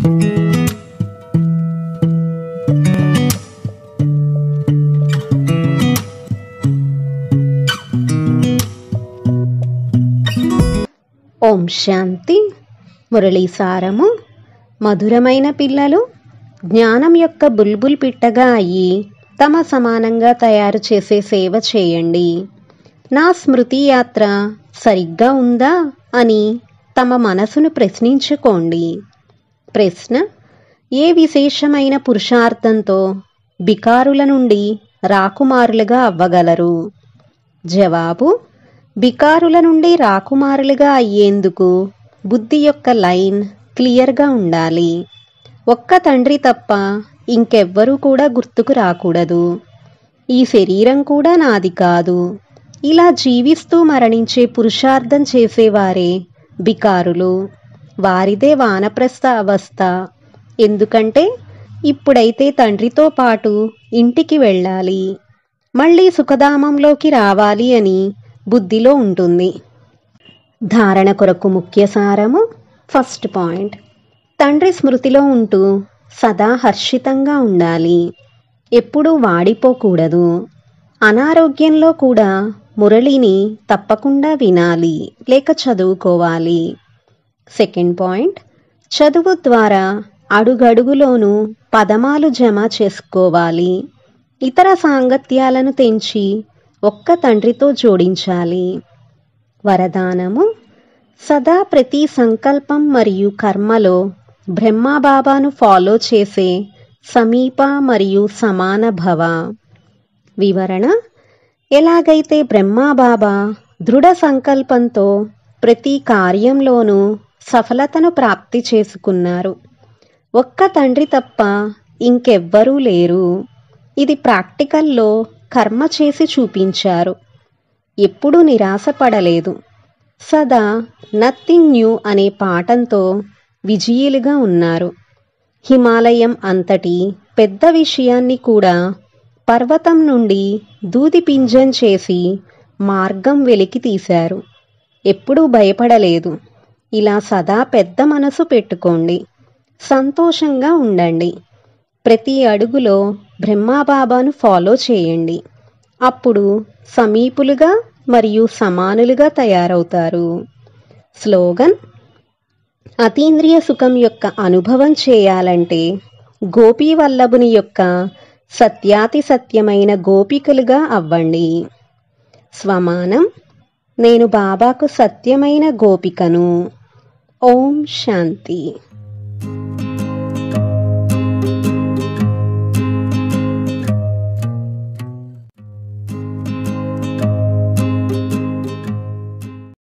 ఓం శాంతి మురళీ సారము మధురమైన పిల్లలు జ్ఞానం యొక్క బుల్బుల్ పిట్టగా అయ్యి తమ సమానంగా తయారు చేసే సేవ చేయండి నా స్మృతి యాత్ర సరిగ్గా ఉందా అని తమ మనసును ప్రశ్నించుకోండి ప్రశ్న ఏ విశేషమైన పురుషార్థంతో బికారుల నుండి రాకుమారులుగా అవ్వగలరు జవాబు బికారుల నుండి రాకుమారులుగా అయ్యేందుకు బుద్ధి యొక్క లైన్ క్లియర్గా ఉండాలి ఒక్క తండ్రి తప్ప ఇంకెవ్వరూ కూడా గుర్తుకు రాకూడదు ఈ శరీరం కూడా నాది కాదు ఇలా జీవిస్తూ మరణించే పురుషార్థం చేసేవారే బికారులు వారిదే వానప్రస్థ అవస్థ ఎందుకంటే ఇప్పుడైతే తండ్రితో పాటు ఇంటికి వెళ్ళాలి మళ్ళీ సుఖధామంలోకి రావాలి అని బుద్ధిలో ఉంటుంది ధారణ కొరకు ముఖ్య సారము ఫస్ట్ పాయింట్ తండ్రి స్మృతిలో ఉంటూ సదా హర్షితంగా ఉండాలి ఎప్పుడూ వాడిపోకూడదు అనారోగ్యంలో కూడా మురళిని తప్పకుండా వినాలి లేక చదువుకోవాలి సెకండ్ పాయింట్ చదువు ద్వారా అడుగడుగులోనూ పదమాలు జమ చేసుకోవాలి ఇతర సాంగత్యాలను తెంచి ఒక్క తండ్రితో జోడించాలి వరదానము సదా ప్రతి సంకల్పం మరియు కర్మలో బ్రహ్మబాబాను ఫాలో చేసే సమీప మరియు సమాన భవ వివరణ ఎలాగైతే బ్రహ్మబాబా దృఢ సంకల్పంతో ప్రతి కార్యంలోనూ సఫలతను ప్రాప్తి చేసుకున్నారు ఒక్క తండ్రి తప్ప ఇంకెవ్వరూ లేరు ఇది ప్రాక్టికల్లో కర్మ చేసి చూపించారు ఎప్పుడూ నిరాశపడలేదు సదా నథింగ్ న్యూ అనే పాఠంతో విజయులుగా ఉన్నారు హిమాలయం అంతటి పెద్ద విషయాన్ని కూడా పర్వతం నుండి దూది పింజం చేసి మార్గం వెలికి తీశారు ఎప్పుడూ భయపడలేదు ఇలా సదా పెద్ద మనసు పెట్టుకోండి సంతోషంగా ఉండండి ప్రతి అడుగులో బ్రహ్మాబాబాను ఫాలో చేయండి అప్పుడు సమీపులుగా మరియు సమానులుగా తయారవుతారు స్లోగన్ అతీంద్రియ సుఖం యొక్క అనుభవం చేయాలంటే గోపీ వల్లభుని యొక్క సత్యాతి సత్యమైన గోపికలుగా అవ్వండి స్వమానం నేను బాబాకు సత్యమైన గోపికను ఓం శాంతి